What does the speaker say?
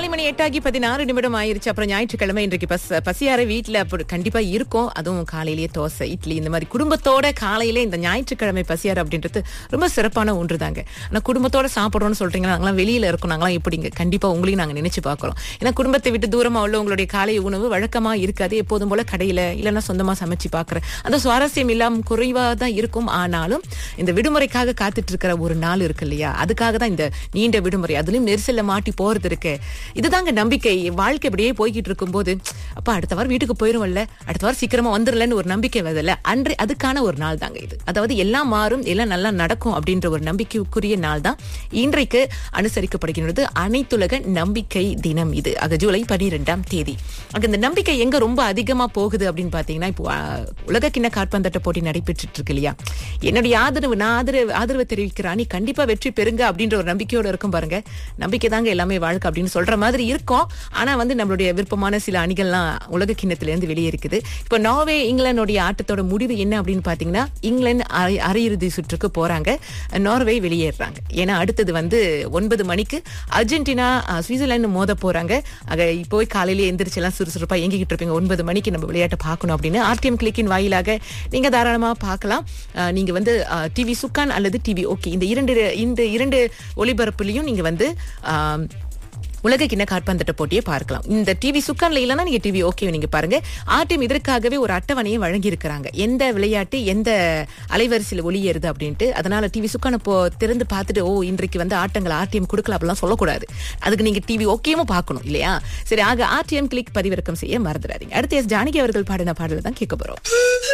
காலை மணி எட்டாகி பதினாறு நிமிடம் ஆயிருச்சு அப்புறம் ஞாயிற்றுக்கிழமை இன்றைக்கு பஸ் பசியார வீட்டுல அப்படி கண்டிப்பா இருக்கும் அதுவும் காலையிலேயே தோசை இட்லி இந்த மாதிரி குடும்பத்தோட காலையில இந்த ஞாயிற்றுக்கிழமை பசியாறு அப்படின்றது ரொம்ப சிறப்பான ஒன்று தாங்க ஆனா குடும்பத்தோட சாப்பிடுறோம்னு சொல்றீங்கன்னா நாங்களாம் வெளியில இருக்கோம் நாங்களாம் எப்படிங்க கண்டிப்பா உங்களையும் நாங்க நினைச்சு பார்க்கிறோம் ஏன்னா குடும்பத்தை விட்டு தூரமா உள்ள உங்களுடைய காலை உணவு வழக்கமா இருக்காது எப்போதும் போல கடையில இல்லைன்னா சொந்தமா சமைச்சு பாக்குற அந்த சுவாரஸ்யம் இல்லாம குறைவா தான் இருக்கும் ஆனாலும் இந்த விடுமுறைக்காக காத்துட்டு இருக்கிற ஒரு நாள் இருக்கு இல்லையா அதுக்காக தான் இந்த நீண்ட விடுமுறை அதுலயும் நெரிசல்ல மாட்டி போறது இருக்கு இதுதாங்க நம்பிக்கை வாழ்க்கை இப்படியே போய்கிட்டு இருக்கும்போது அப்பா அடுத்த வாரம் வீட்டுக்கு போயிரும்ல அடுத்த வாரம் சீக்கிரமா வந்துடலன்னு ஒரு நம்பிக்கை வருதுல்ல அன்று அதுக்கான ஒரு நாள் தாங்க இது அதாவது எல்லாம் மாறும் எல்லாம் நல்லா நடக்கும் அப்படின்ற ஒரு நம்பிக்கைக்குரிய நாள் தான் இன்றைக்கு அனுசரிக்கப்படுகின்றது அனைத்துலக நம்பிக்கை தினம் இது ஆக ஜூலை பனிரெண்டாம் தேதி அங்க இந்த நம்பிக்கை எங்க ரொம்ப அதிகமா போகுது அப்படின்னு பாத்தீங்கன்னா இப்போ ஆஹ், உலக கிண்ண காற்பந்தாட்ட போட்டி நடைபெற்றுட்டு இருக்கு இல்லையா என்னுடைய ஆதரவு நான் ஆதரவு ஆதரவு தெரிவிக்கிற அணி கண்டிப்பா வெற்றி பெறுங்க அப்படின்ற ஒரு நம்பிக்கையோட இருக்கும் பாருங்க நம்பிக்கை தாங்க எல்லாமே வாழ்க்கை அப்படின்னு சொல்ற மாதிரி இருக்கும் ஆனா வந்து நம்மளுடைய விருப்பமான சில அணிகள்லாம் உலக கிண்ணத்துல இருந்து வெளியே இருக்குது இப்போ நார்வே இங்கிலாந்துடைய ஆட்டத்தோட முடிவு என்ன அப்படின்னு பாத்தீங்கன்னா இங்கிலாந்து அரை- அரையிறுதி சுற்றுக்கு போறாங்க நார்வே வெளியேறாங்க ஏன்னா அடுத்தது வந்து ஒன்பது மணிக்கு அர்ஜென்டினா அஹ், சுவிட்சர்லாந்து மோத போறாங்க ஆக இப்போ காலையிலேயே எந்திரிச்சு எல்லாம் சுறுசுறுப்பா எங்கிட்டு இருப்பீங்க ஒன்பது மணிக்கு நம்ம விளையாட்டை பார்க்கணும் அப்படின்னு ஆர்டிஎம் கிளிக்கின் வாயிலாக நீங்க தாராளமா பார்க்கலாம் அஹ், நீங்க வந்து டிவி சுக்கான் அல்லது டிவி ஓகே இந்த இரண்டு இந்த இரண்டு ஒளிபரப்புலையும் நீங்க வந்து ஆம், உலக கிண்ண காற்பந்தாட்ட போட்டியை பார்க்கலாம் இந்த டிவி சுக்கான்ல இல்லைன்னா நீங்க டிவி ஓகே நீங்க பாருங்க ஆர்டிஎம் இதற்காகவே ஒரு அட்டவணையை வழங்கி இருக்கிறாங்க எந்த விளையாட்டு எந்த அலைவரிசையில் ஒளியேறுது அப்படின்ட்டு அதனால டிவி சுக்கான போ திறந்து பார்த்துட்டு ஓ இன்றைக்கு வந்து ஆட்டங்கள் ஆர்டிஎம் கொடுக்கல அப்படிலாம் சொல்லக்கூடாது அதுக்கு நீங்க டிவி ஓகேவும் பார்க்கணும் இல்லையா சரி ஆக ஆர்டிஎம் கிளிக் பதிவிறக்கம் செய்ய மறந்துடாதீங்க அடுத்து எஸ் ஜானகி அவர்கள் பாடின பாடலை தான் கேட்க போறோம்